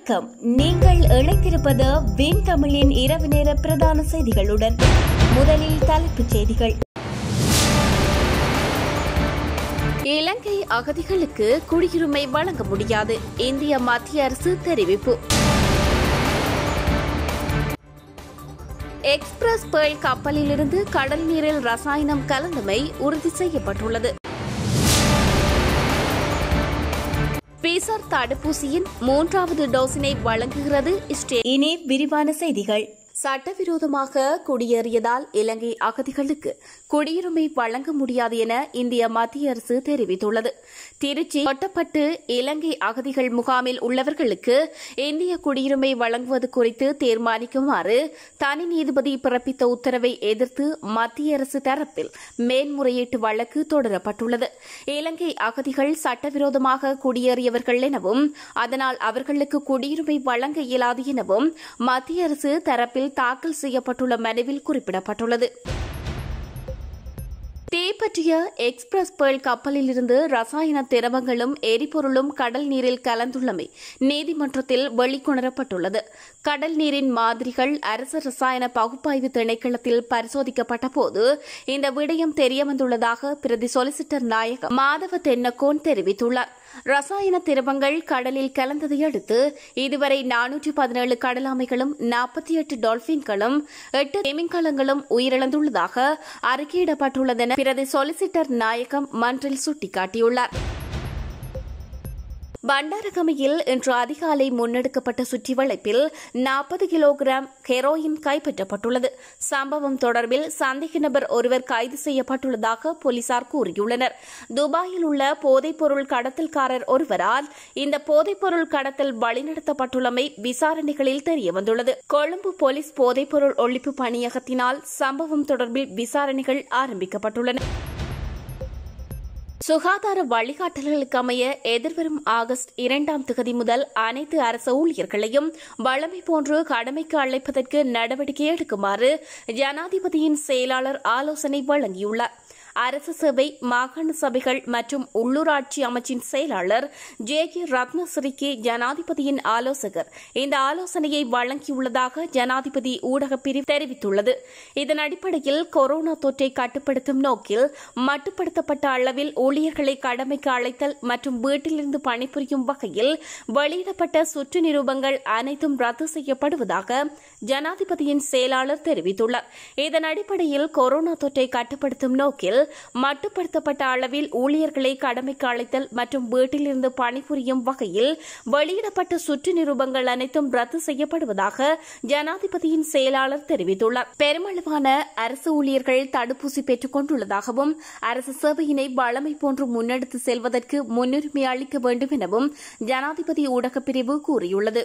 வணக்கம் நீங்கள் இணைந்திருப்பது வின் தமிழின் இரவு நேர பிரதான செய்திகளுடன் முதலில் தலைப்புச் செய்திகள் இலங்கை அகதிகளுக்கு குடியுரிமை வழங்க முடியாது இந்திய மத்திய அரசு தெரிவிப்பு எக்ஸ்பிரஸ் பேர்ல் கப்பலிலிருந்து கடல் நீரில் ரசாயனம் கலந்தமை உறுதி செய்யப்பட்டுள்ளது பிசர் தடுப்பூசியின் மூன்றாவது டோஸினை வழங்குகிறது இஸ்ரேல் இனி விரிவான செய்திகள் சட்டவிரோதமாக குடியேறியதால் இலங்கை அகதிகளுக்கு குடியுரிமை வழங்க முடியாது என இந்திய மத்திய அரசு தெரிவித்துள்ளது திருச்சி கொட்டப்பட்டு இலங்கை அகதிகள் முகாமில் உள்ளவர்களுக்கு இந்திய குடியுரிமை வழங்குவது குறித்து தீர்மானிக்குமாறு தனி நீதிபதி பிறப்பித்த உத்தரவை எதிர்த்து மத்திய அரசு தரப்பில் மேன்முறையீட்டு வழக்கு தொடரப்பட்டுள்ளது இலங்கை அகதிகள் சட்டவிரோதமாக குடியேறியவர்கள் எனவும் அதனால் அவர்களுக்கு குடியுரிமை வழங்க இயலாது எனவும் மத்திய அரசு தரப்பில் தாக்கல் செய்யப்பட்டுள்ள மனுவில் குறிப்பிடப்பட்டுள்ளது தீப்பற்றிய எக்ஸ்பிரஸ் பேர்ல் கப்பலில் இருந்து ரசாயன திரவங்களும் எரிபொருளும் கடல் நீரில் கலந்துள்ளமை நீதிமன்றத்தில் வெளிக்கொணரப்பட்டுள்ளது கடல் நீரின் மாதிரிகள் அரசு ரசாயன பகுப்பாய்வு திணைக்களத்தில் பரிசோதிக்கப்பட்ட போது இந்த விடயம் தெரியவந்துள்ளதாக பிரதி சொலிசிட்டர் நாயகம் மாதவ தென்னக்கோன் தெரிவித்துள்ளார் ரசாயன திரவங்கள் கடலில் கலந்ததை அடுத்து இதுவரை நானூற்றி பதினேழு கடலாமைகளும் நாற்பத்தி எட்டு டால்பின்களும் எட்டு திமிங்கலங்களும் உயிரிழந்துள்ளதாக அறிக்கையிடப்பட்டுள்ளதென பிரதி சொலிசிட்டர் நாயகம் மன்றில் சுட்டிக்காட்டியுள்ளார் பண்டாரகமையில் இன்று அதிகாலை முன்னெடுக்கப்பட்ட சுற்றி வளைப்பில் நாற்பது கிலோகிராம் ஹெரோயின் கைப்பற்றப்பட்டுள்ளது சம்பவம் தொடர்பில் சந்தேக நபர் ஒருவர் கைது செய்யப்பட்டுள்ளதாக போலீசார் கூறியுள்ளனர் துபாயில் உள்ள போதைப்பொருள் கடத்தல்காரர் ஒருவரால் இந்த போதைப்பொருள் கடத்தல் வழிநடத்தப்பட்டுள்ளமை விசாரணைகளில் தெரியவந்துள்ளது கொழும்பு போலீஸ் போதைப்பொருள் ஒழிப்பு பணியகத்தினால் சம்பவம் தொடர்பில் விசாரணைகள் ஆரம்பிக்கப்பட்டுள்ளன சுகாதார வழிகாட்டல்களுக்கு அமைய எதிர்வரும் ஆகஸ்ட் இரண்டாம் திகதி முதல் அனைத்து அரசு ஊழியர்களையும் வழமை போன்று கடமைக்கு அழைப்பதற்கு நடவடிக்கை எடுக்குமாறு ஜனாதிபதியின் செயலாளர் ஆலோசனை வழங்கியுள்ளார் அரசு சேவை மாகாண சபைகள் மற்றும் உள்ளூராட்சி அமைச்சின் செயலாளர் ஜே கே ரத்னசிறிக்கு ஜனாதிபதியின் ஆலோசகர் இந்த ஆலோசனையை வழங்கியுள்ளதாக ஜனாதிபதி ஊடகப் பிரிவு தெரிவித்துள்ளது இதன் அடிப்படையில் கொரோனா தொற்றை கட்டுப்படுத்தும் நோக்கில் மட்டுப்படுத்தப்பட்ட அளவில் ஊழியர்களை கடமைக்கு அழைத்தல் மற்றும் வீட்டிலிருந்து பணிபுரியும் வகையில் வெளியிடப்பட்ட சுற்று நிரூபங்கள் அனைத்தும் ரத்து செய்யப்படுவதாக ஜனாதிபதியின் செயலாளர் தெரிவித்துள்ளார் இதன் அடிப்படையில் கொரோனா தொற்றை கட்டுப்படுத்தும் நோக்கில் மட்டுப்படுத்தப்பட்ட அளவில் ஊழியர்களை கடமைக்கு அழைத்தல் மற்றும் வீட்டிலிருந்து பணிபுரியும் வகையில் வெளியிடப்பட்ட சுற்று நிரூபங்கள் அனைத்தும் ரத்து செய்யப்படுவதாக ஜனாதிபதியின் செயலாளர் தெரிவித்துள்ளார் பெருமளவான அரசு ஊழியர்கள் தடுப்பூசி பெற்றுக் கொண்டுள்ளதாகவும் அரசு சேவையினை வளமை போன்று முன்னெடுத்து செல்வதற்கு முன்னுரிமை அளிக்க வேண்டும் எனவும் ஜனாதிபதி ஊடகப் பிரிவு கூறியுள்ளது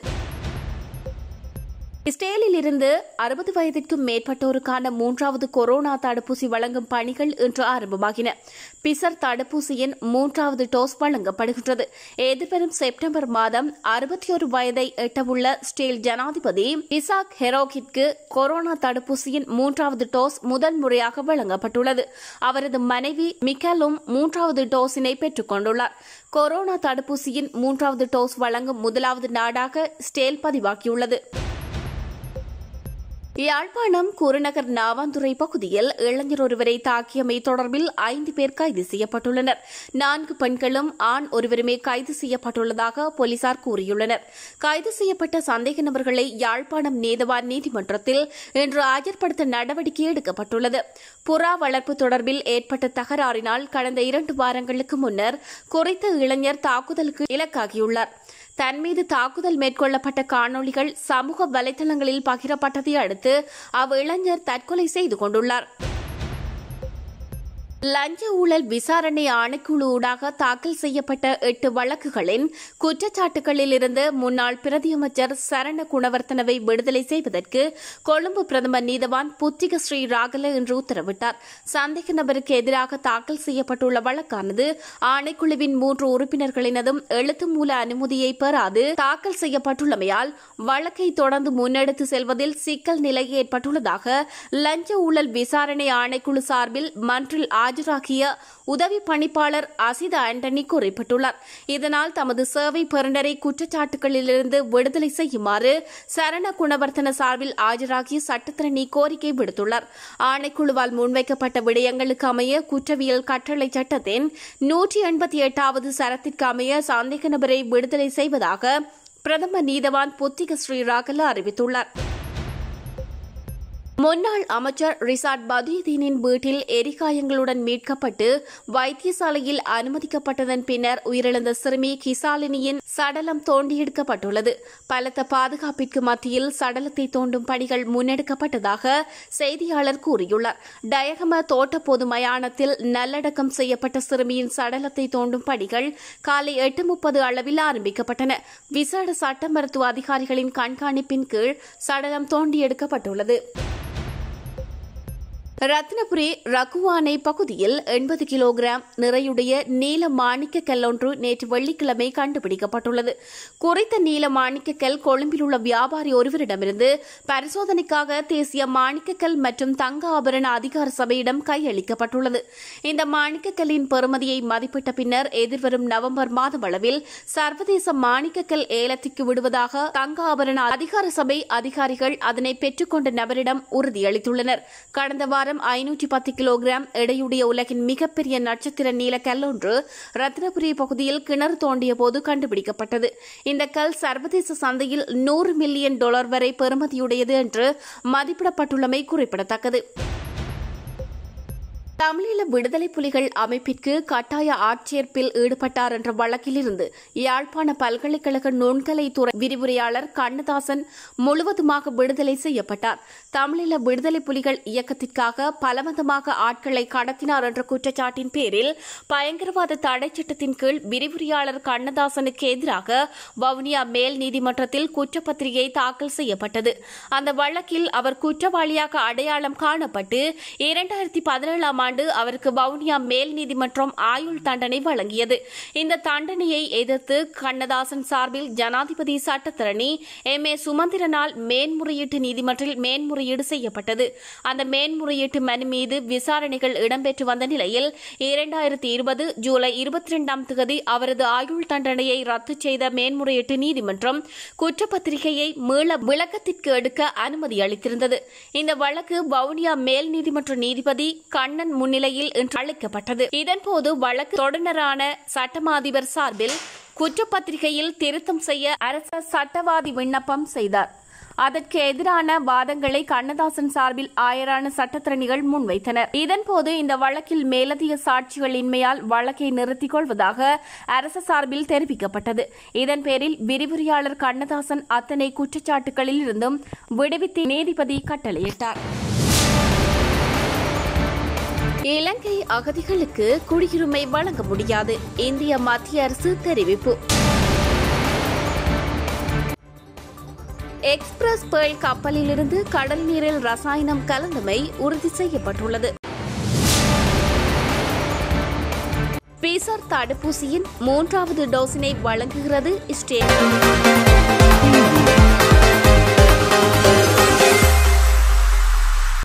இஸ்ரேலில் இருந்து அறுபது வயதிற்கும் மேற்பட்டோருக்கான மூன்றாவது கொரோனா தடுப்பூசி வழங்கும் பணிகள் இன்று ஆரம்பமாகின பிசர் தடுப்பூசியின் மூன்றாவது டோஸ் வழங்கப்படுகின்றது எதிர்வரும் செப்டம்பர் மாதம் அறுபத்தி ஒரு வயதை எட்டவுள்ள ஸ்டேல் ஜனாதிபதி இசாக் ஹெரோகிற்கு கொரோனா தடுப்பூசியின் மூன்றாவது டோஸ் முதல் முறையாக வழங்கப்பட்டுள்ளது அவரது மனைவி மிக்கலும் மூன்றாவது டோஸினை பெற்றுக் கொண்டுள்ளார் கொரோனா தடுப்பூசியின் மூன்றாவது டோஸ் வழங்கும் முதலாவது நாடாக ஸ்டேல் பதிவாகியுள்ளது யாழ்ப்பாணம் குருநகர் நாவாந்துறை பகுதியில் இளைஞர் ஒருவரை தாக்கியமை தொடர்பில் ஐந்து பேர் கைது செய்யப்பட்டுள்ளனர் நான்கு பெண்களும் ஆண் ஒருவருமே கைது செய்யப்பட்டுள்ளதாக போலீசார் கூறியுள்ளனர் கைது செய்யப்பட்ட சந்தேக நபர்களை யாழ்ப்பாணம் நீதவான் நீதிமன்றத்தில் இன்று ஆஜர்படுத்த நடவடிக்கை எடுக்கப்பட்டுள்ளது புறா வளர்ப்பு தொடர்பில் ஏற்பட்ட தகராறினால் கடந்த இரண்டு வாரங்களுக்கு முன்னர் குறித்த இளைஞர் தாக்குதலுக்கு இலக்காகியுள்ளார் தன் மீது தாக்குதல் மேற்கொள்ளப்பட்ட காணொளிகள் சமூக வலைதளங்களில் பகிரப்பட்டதை அடுத்து அவ்விளைஞர் தற்கொலை செய்து கொண்டுள்ளார் லஞ்ச ஊழல் விசாரணை ஆணைக்குழு ஊடாக தாக்கல் செய்யப்பட்ட எட்டு வழக்குகளின் குற்றச்சாட்டுகளில் இருந்து முன்னாள் பிரதியமைச்சர் சரண குணவர்த்தனவை விடுதலை செய்வதற்கு கொழும்பு பிரதமர் நீதவான் புத்திக ஸ்ரீ ராகல இன்று உத்தரவிட்டார் சந்தேக நபருக்கு எதிராக தாக்கல் செய்யப்பட்டுள்ள வழக்கானது ஆணைக்குழுவின் மூன்று உறுப்பினர்களினதும் எழுத்து மூல அனுமதியை பெறாது தாக்கல் செய்யப்பட்டுள்ளமையால் வழக்கை தொடர்ந்து முன்னெடுத்து செல்வதில் சிக்கல் நிலை ஏற்பட்டுள்ளதாக லஞ்ச ஊழல் விசாரணை ஆணைக்குழு சார்பில் மன்றில் ஆஜர் ஆஜராகிய உதவி பணிப்பாளர் அசித ஆண்டனி குறிப்பிட்டுள்ளார் இதனால் தமது சேவை பெறுநரை குற்றச்சாட்டுகளிலிருந்து விடுதலை செய்யுமாறு சரண குணவர்த்தன சார்பில் ஆஜராகிய சட்டத்திரணி கோரிக்கை விடுத்துள்ளார் ஆணைக்குழுவால் முன்வைக்கப்பட்ட விடயங்களுக்கு அமைய குற்றவியல் கட்டளை சட்டத்தின் நூற்றி எண்பத்தி எட்டாவது சரத்திற்கு அமைய சந்தேக நபரை விடுதலை செய்வதாக பிரதம நீதவான் புத்திக ஸ்ரீராகல அறிவித்துள்ளார் முன்னாள் அமைச்சர் ரிசாட் பதுயுதீனின் வீட்டில் எரிகாயங்களுடன் மீட்கப்பட்டு வைத்தியசாலையில் அனுமதிக்கப்பட்டதன் பின்னர் உயிரிழந்த சிறுமி கிசாலினியின் சடலம் தோண்டி எடுக்கப்பட்டுள்ளது பலத்த பாதுகாப்பிற்கு மத்தியில் சடலத்தை தோண்டும் பணிகள் முன்னெடுக்கப்பட்டதாக செய்தியாளர் கூறியுள்ளார் டயகம தோட்ட பொது மயானத்தில் நல்லடக்கம் செய்யப்பட்ட சிறுமியின் சடலத்தை தோண்டும் பணிகள் காலை எட்டு முப்பது அளவில் ஆரம்பிக்கப்பட்டன விசேட சட்ட மருத்துவ அதிகாரிகளின் கண்காணிப்பின் கீழ் சடலம் தோண்டி எடுக்கப்பட்டுள்ளது ரத்னபுரி ரகுவானை பகுதியில் எண்பது கிலோகிராம் நிறையுடைய நீல மாணிக்க கல் ஒன்று நேற்று வெள்ளிக்கிழமை கண்டுபிடிக்கப்பட்டுள்ளது குறித்த நீல மாணிக்க கல் கொழும்பில் உள்ள வியாபாரி ஒருவரிடமிருந்து பரிசோதனைக்காக தேசிய மாணிக்கக்கல் மற்றும் தங்க ஆபரண அதிகார சபையிடம் கையளிக்கப்பட்டுள்ளது இந்த மாணிக்கக்கல்லின் பெறுமதியை மதிப்பிட்ட பின்னர் எதிர்வரும் நவம்பர் மாதம் அளவில் சர்வதேச மாணிக்கக்கல் ஏலத்திற்கு விடுவதாக தங்க ஆபரண அதிகார சபை அதிகாரிகள் அதனை பெற்றுக்கொண்ட நபரிடம் உறுதியளித்துள்ளனர் கடந்த வாரம் ஐநூற்றி பத்து கிலோகிராம் எடையுடைய உலகின் மிகப்பெரிய நட்சத்திர நீல கல் ஒன்று ரத்னபுரி பகுதியில் கிணறு தோண்டிய போது கண்டுபிடிக்கப்பட்டது இந்த கல் சர்வதேச சந்தையில் நூறு மில்லியன் டாலர் வரை பெறுமதியுடையது என்று மதிப்பிடப்பட்டுள்ளமை குறிப்பிடத்தக்கது தமிழீழ விடுதலை புலிகள் அமைப்பிற்கு கட்டாய ஆட்சேர்ப்பில் ஈடுபட்டார் என்ற வழக்கிலிருந்து யாழ்ப்பாண பல்கலைக்கழக நுண்கலைத்துறை விரிவுரையாளர் கண்ணதாசன் முழுவதுமாக விடுதலை செய்யப்பட்டார் தமிழீழ விடுதலை புலிகள் இயக்கத்திற்காக பலவந்தமாக ஆட்களை கடத்தினார் என்ற குற்றச்சாட்டின் பேரில் பயங்கரவாத தடை சட்டத்தின் கீழ் விரிவுரையாளர் கண்ணதாசனுக்கு எதிராக வவுனியா மேல் நீதிமன்றத்தில் குற்றப்பத்திரிகை தாக்கல் செய்யப்பட்டது அந்த வழக்கில் அவர் குற்றவாளியாக அடையாளம் காணப்பட்டு இரண்டாயிரத்தி பதினேழாம் ஆண்டு அவருக்கு வவுனியா மேல் நீதிமன்றம் ஆயுள் தண்டனை வழங்கியது இந்த தண்டனையை எதிர்த்து கண்ணதாசன் சார்பில் ஜனாதிபதி சட்டத்தரணி எம் ஏ சுமந்திரனால் மேன்முறையீட்டு நீதிமன்றில் மேன்முறையீடு செய்யப்பட்டது அந்த மேன்முறையீட்டு மனு மீது விசாரணைகள் இடம்பெற்று வந்த நிலையில் இரண்டாயிரத்தி இருபது ஜூலை இருபத்தி இரண்டாம் தேதி அவரது ஆயுள் தண்டனையை ரத்து செய்த மேன்முறையீட்டு நீதிமன்றம் குற்றப்பத்திரிகையை மீள விளக்கத்திற்கு எடுக்க அனுமதி அளித்திருந்தது இந்த வழக்கு வவுனியா மேல் நீதிமன்ற நீதிபதி கண்ணன் முன்னிலையில் இன்று அளிக்கப்பட்டது இதன்போது வழக்கு தொடர்நரான சட்டமா அதிபர் சார்பில் குற்றப்பத்திரிகையில் திருத்தம் செய்ய அரச சட்டவாதி விண்ணப்பம் செய்தார் அதற்கு எதிரான வாதங்களை கண்ணதாசன் சார்பில் ஆயரான சட்டத்திறனிகள் முன்வைத்தனர் இதன்போது இந்த வழக்கில் மேலதிக சாட்சிகள் இன்மையால் வழக்கை நிறுத்திக் கொள்வதாக அரசு சார்பில் தெரிவிக்கப்பட்டது இதன் பேரில் விரிவுரையாளர் கண்ணதாசன் அத்தனை குற்றச்சாட்டுகளில் இருந்தும் விடுவித்து நீதிபதி கட்டளையிட்டார் இலங்கை அகதிகளுக்கு குடியுரிமை வழங்க முடியாது இந்திய மத்திய அரசு தெரிவிப்பு எக்ஸ்பிரஸ் பேர்ல் கப்பலிலிருந்து கடல் நீரில் ரசாயனம் கலந்தமை உறுதி செய்யப்பட்டுள்ளது பிசர் தடுப்பூசியின் மூன்றாவது டோஸினை வழங்குகிறது ஸ்டேட்